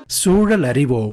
சூழல் அறிவோம்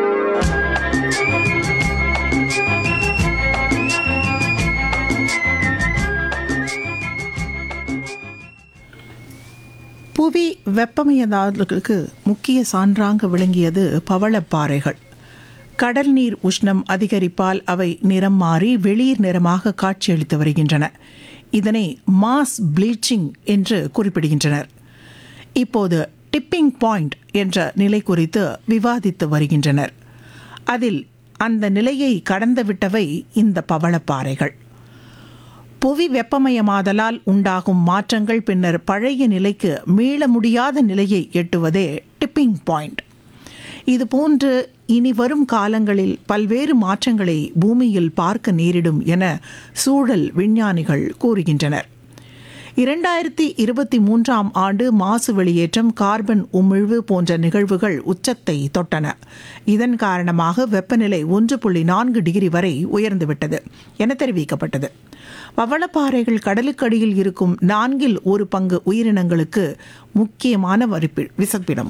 புவி வெப்பமயதாதலுக்கு முக்கிய சான்றாங்க விளங்கியது பவளப்பாறைகள் கடல் நீர் உஷ்ணம் அதிகரிப்பால் அவை நிறம் மாறி வெளிர் நிறமாக காட்சியளித்து வருகின்றன இதனை மாஸ் ப்ளீச்சிங் என்று குறிப்பிடுகின்றனர் இப்போது டிப்பிங் பாயிண்ட் என்ற நிலை குறித்து விவாதித்து வருகின்றனர் அதில் அந்த நிலையை கடந்துவிட்டவை இந்த பவளப்பாறைகள் புவி வெப்பமயமாதலால் உண்டாகும் மாற்றங்கள் பின்னர் பழைய நிலைக்கு மீள முடியாத நிலையை எட்டுவதே டிப்பிங் பாயிண்ட் இதுபோன்று இனி வரும் காலங்களில் பல்வேறு மாற்றங்களை பூமியில் பார்க்க நேரிடும் என சூழல் விஞ்ஞானிகள் கூறுகின்றனர் இரண்டாயிரத்தி இருபத்தி மூன்றாம் ஆண்டு மாசு வெளியேற்றம் கார்பன் உமிழ்வு போன்ற நிகழ்வுகள் உச்சத்தை தொட்டன இதன் காரணமாக வெப்பநிலை ஒன்று புள்ளி நான்கு டிகிரி வரை உயர்ந்துவிட்டது என தெரிவிக்கப்பட்டது பவளப்பாறைகள் கடலுக்கடியில் இருக்கும் நான்கில் ஒரு பங்கு உயிரினங்களுக்கு முக்கியமான வரிப்பி விசப்பிடம்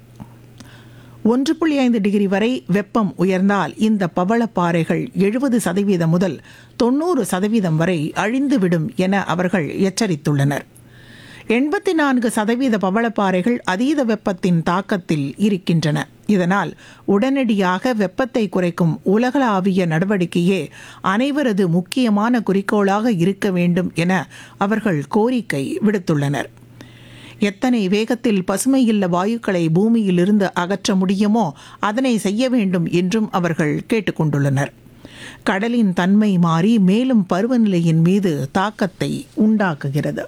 ஒன்று புள்ளி ஐந்து டிகிரி வரை வெப்பம் உயர்ந்தால் இந்த பவளப்பாறைகள் எழுபது சதவீதம் முதல் தொண்ணூறு சதவீதம் வரை அழிந்துவிடும் என அவர்கள் எச்சரித்துள்ளனர் எண்பத்தி நான்கு சதவீத பவளப்பாறைகள் அதீத வெப்பத்தின் தாக்கத்தில் இருக்கின்றன இதனால் உடனடியாக வெப்பத்தை குறைக்கும் உலகளாவிய நடவடிக்கையே அனைவரது முக்கியமான குறிக்கோளாக இருக்க வேண்டும் என அவர்கள் கோரிக்கை விடுத்துள்ளனர் எத்தனை வேகத்தில் பசுமையில்ல வாயுக்களை பூமியிலிருந்து அகற்ற முடியுமோ அதனை செய்ய வேண்டும் என்றும் அவர்கள் கேட்டுக்கொண்டுள்ளனர் கடலின் தன்மை மாறி மேலும் பருவநிலையின் மீது தாக்கத்தை உண்டாக்குகிறது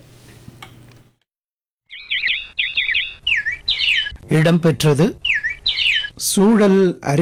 இடம்பெற்றது சூழல் அறி